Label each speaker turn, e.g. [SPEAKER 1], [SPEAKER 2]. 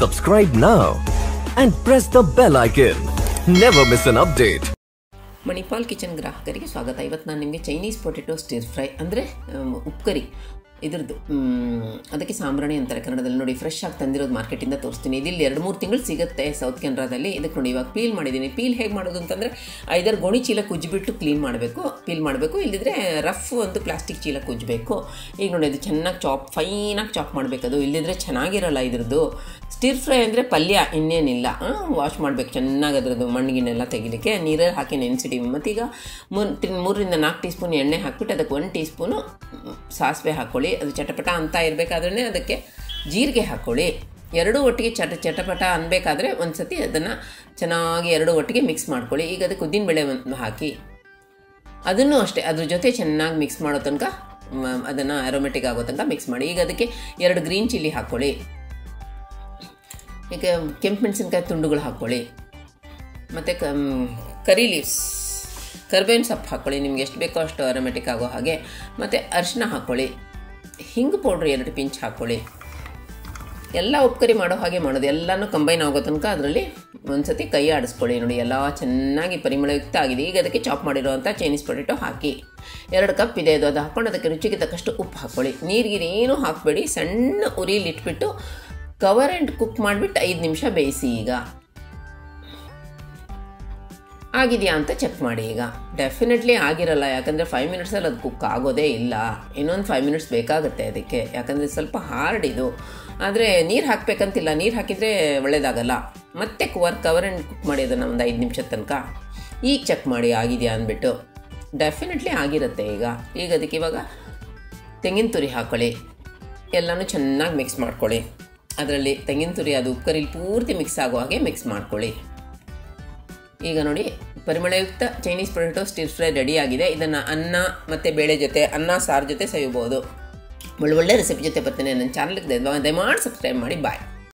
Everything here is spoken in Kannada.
[SPEAKER 1] Subscribe now and press the bell icon. Never miss an update.
[SPEAKER 2] Manipal kitchen ಗ್ರಾಹಕರಿಗೆ ಸ್ವಾಗತ ಇವತ್ತು ನಾನು ನಿಮಗೆ ಚೈನೀಸ್ ಪೊಟೆಟೊ ಸ್ಟಿರ್ ಫ್ರೈ ಅಂದರೆ ಉಪ್ಕರಿ ಇದ್ರದ್ದು ಮ್, ಅದಕ್ಕೆ ಸಾಂಬ್ರಾಣಿ ಅಂತಾರೆ ಕನ್ನಡದಲ್ಲಿ ನೋಡಿ ಫ್ರೆಶ್ ಆಗಿ ತಂದಿರೋದು ಮಾರ್ಕೆಟಿಂದ ತೋರಿಸ್ತೀನಿ ಇದಿಲ್ಲಿ ಎರಡು ಮೂರು ತಿಂಗಳು ಸಿಗುತ್ತೆ ಸೌತ್ ಕೆನರಾದಲ್ಲಿ ಇದಕ್ಕೆ ನೋಡಿ ಇವಾಗ ಪೀಲ್ ಮಾಡಿದ್ದೀನಿ ಪೀಲ್ ಹೇಗೆ ಮಾಡೋದು ಅಂತಂದರೆ ಐದಾರು ಗೋಣಿ ಚೀಲ ಕುಜ್ಜಿಬಿಟ್ಟು ಕ್ಲೀನ್ ಮಾಡಬೇಕು ಪೀಲ್ ಮಾಡಬೇಕು ಇಲ್ಲದಿದ್ರೆ ರಫ್ ಒಂದು ಪ್ಲಾಸ್ಟಿಕ್ ಚೀಲ ಕುಜ್ಜಬೇಕು ಈಗ ನೋಡಿ ಅದು ಚೆನ್ನಾಗಿ ಚಾಪ್ ಫೈನಾಗಿ ಚಾಪ್ ಮಾಡಬೇಕದು ಇಲ್ಲದಿದ್ರೆ ಚೆನ್ನಾಗಿರಲ್ಲ ಇದ್ರದ್ದು ಸ್ಟಿರ್ ಫ್ರೈ ಅಂದರೆ ಪಲ್ಯ ಇನ್ನೇನಿಲ್ಲ ವಾಶ್ ಮಾಡಬೇಕು ಚೆನ್ನಾಗಿ ಅದ್ರದ್ದು ಮಣ್ಣಿಗೆನೆಲ್ಲ ತೆಗಿಲಿಕ್ಕೆ ನೀರಲ್ಲಿ ಹಾಕಿ ನೆನೆಸಿಡೀವಿ ಮತ್ತೀಗ ಮೂರು ಮೂರರಿಂದ ನಾಲ್ಕು ಟೀ ಸ್ಪೂನ್ ಎಣ್ಣೆ ಹಾಕ್ಬಿಟ್ಟು ಅದಕ್ಕೆ ಒಂದು ಟೀ ಸ್ಪೂನು ಸಾಸಿವೆ ಹಾಕ್ಕೊಳ್ಳಿ ಅದು ಚಟಪಟ ಅಂತ ಇರಬೇಕಾದ್ರೆ ಅದಕ್ಕೆ ಜೀರಿಗೆ ಹಾಕ್ಕೊಳ್ಳಿ ಎರಡೂ ಒಟ್ಟಿಗೆ ಚಟ ಚಟಪಟ ಅನ್ಬೇಕಾದ್ರೆ ಒಂದು ಸತಿ ಅದನ್ನು ಚೆನ್ನಾಗಿ ಎರಡೂ ಒಟ್ಟಿಗೆ ಮಿಕ್ಸ್ ಮಾಡ್ಕೊಳ್ಳಿ ಈಗ ಅದಕ್ಕೆ ಉದ್ದಿನಬೇಳೆ ಒಂದು ಹಾಕಿ ಅದನ್ನು ಅಷ್ಟೇ ಅದ್ರ ಜೊತೆ ಚೆನ್ನಾಗಿ ಮಿಕ್ಸ್ ಮಾಡೋ ತನಕ ಅದನ್ನು ಅರೋಮೆಟಿಕ್ ಆಗೋ ತನಕ ಮಿಕ್ಸ್ ಮಾಡಿ ಈಗ ಅದಕ್ಕೆ ಎರಡು ಗ್ರೀನ್ ಚಿಲ್ಲಿ ಹಾಕ್ಕೊಳ್ಳಿ ಈಗ ಕೆಂಪು ಮೆಣಸಿನ್ಕಾಯಿ ತುಂಡುಗಳು ಹಾಕ್ಕೊಳ್ಳಿ ಮತ್ತು ಕರಿ ಲೀವ್ಸ್ ಕರ್ಬೇವಿನ ಸೊಪ್ಪು ಹಾಕ್ಕೊಳ್ಳಿ ನಿಮ್ಗೆ ಎಷ್ಟು ಬೇಕೋ ಅಷ್ಟು ಅರೋಮೆಟಿಕ್ ಆಗೋ ಹಾಗೆ ಮತ್ತು ಅರಿಶಿನ ಹಾಕ್ಕೊಳ್ಳಿ ಹಿಂಗು ಪೌಡ್ರ್ ಎರಡು ಪಿಂಚ್ ಹಾಕ್ಕೊಳ್ಳಿ ಎಲ್ಲ ಉಪ್ಕರಿ ಮಾಡೋ ಹಾಗೆ ಮಾಡೋದು ಎಲ್ಲನೂ ಕಂಬೈನ್ ಆಗೋ ತನಕ ಅದರಲ್ಲಿ ಒಂದು ಸತಿ ಕೈ ಆಡಿಸ್ಕೊಳ್ಳಿ ನೋಡಿ ಎಲ್ಲ ಚೆನ್ನಾಗಿ ಪರಿಮಳಯುಕ್ತ ಆಗಿದೆ ಈಗ ಅದಕ್ಕೆ ಚಾಪ್ ಮಾಡಿರೋವಂಥ ಚೈನೀಸ್ ಪೊಟೆಟೊ ಹಾಕಿ ಎರಡು ಕಪ್ ಇದೆ ಅದು ಅದು ಹಾಕ್ಕೊಂಡು ಅದಕ್ಕೆ ರುಚಿಗೆ ತಕ್ಕಷ್ಟು ಉಪ್ಪು ಹಾಕ್ಕೊಳ್ಳಿ ನೀರಿಗೆ ಏನೂ ಹಾಕಬೇಡಿ ಸಣ್ಣ ಉರಿಲಿ ಇಟ್ಬಿಟ್ಟು ಕವರ್ ಆ್ಯಂಡ್ ಕುಕ್ ಮಾಡಿಬಿಟ್ಟು ಐದು ನಿಮಿಷ ಬೇಯಿಸಿ ಈಗ ಆಗಿದೆಯಾ ಅಂತ ಚೆಕ್ ಮಾಡಿ ಈಗ ಡೆಫಿನೆಟ್ಲಿ ಆಗಿರಲ್ಲ ಯಾಕಂದರೆ ಫೈವ್ ಮಿನಿಟ್ಸಲ್ಲಿ ಅದು ಕುಕ್ ಆಗೋದೇ ಇಲ್ಲ ಇನ್ನೊಂದು ಫೈವ್ ಮಿನಿಟ್ಸ್ ಬೇಕಾಗುತ್ತೆ ಅದಕ್ಕೆ ಯಾಕಂದರೆ ಸ್ವಲ್ಪ ಹಾರ್ಡ್ ಇದು ಆದರೆ ನೀರು ಹಾಕಬೇಕಂತಿಲ್ಲ ನೀರು ಹಾಕಿದರೆ ಒಳ್ಳೆಯದಾಗಲ್ಲ ಮತ್ತೆ ಕವರ್ ಕವರ್ ಆ್ಯಂಡ್ ಕುಕ್ ಮಾಡಿ ಅದನ್ನು ಒಂದು ಐದು ನಿಮಿಷದ ತನಕ ಈಗ ಚೆಕ್ ಮಾಡಿ ಆಗಿದೆಯಾ ಅಂದ್ಬಿಟ್ಟು ಡೆಫಿನೆಟ್ಲಿ ಆಗಿರುತ್ತೆ ಈಗ ಈಗ ಅದಕ್ಕೆ ಇವಾಗ ತೆಂಗಿನ ತುರಿ ಹಾಕ್ಕೊಳ್ಳಿ ಎಲ್ಲನೂ ಚೆನ್ನಾಗಿ ಮಿಕ್ಸ್ ಮಾಡ್ಕೊಳ್ಳಿ ಅದರಲ್ಲಿ ತೆಂಗಿನ ತುರಿ ಅದು ಉಪ್ಪರಿಲಿ ಪೂರ್ತಿ ಮಿಕ್ಸ್ ಆಗೋ ಹಾಗೆ ಮಿಕ್ಸ್ ಮಾಡ್ಕೊಳ್ಳಿ ಈಗ ನೋಡಿ ಪರಿಮಳಯುಕ್ತ Chinese potato stir fry ready ಆಗಿದೆ ಇದನ್ನು ಅನ್ನ ಮತ್ತು ಬೇಳೆ ಜೊತೆ ಅನ್ನ ಸಾರು ಜೊತೆ ಸವಿಬೋದು ಒಳ್ಳೊಳ್ಳೆ ರೆಸಿಪಿ ಜೊತೆ ಬರ್ತೀನಿ ನನ್ನ ಚಾನಲ್ಗೆ ದಯಮಾಡಿ ಸಬ್ಸ್ಕ್ರೈಬ್ ಮಾಡಿ ಬಾಯ್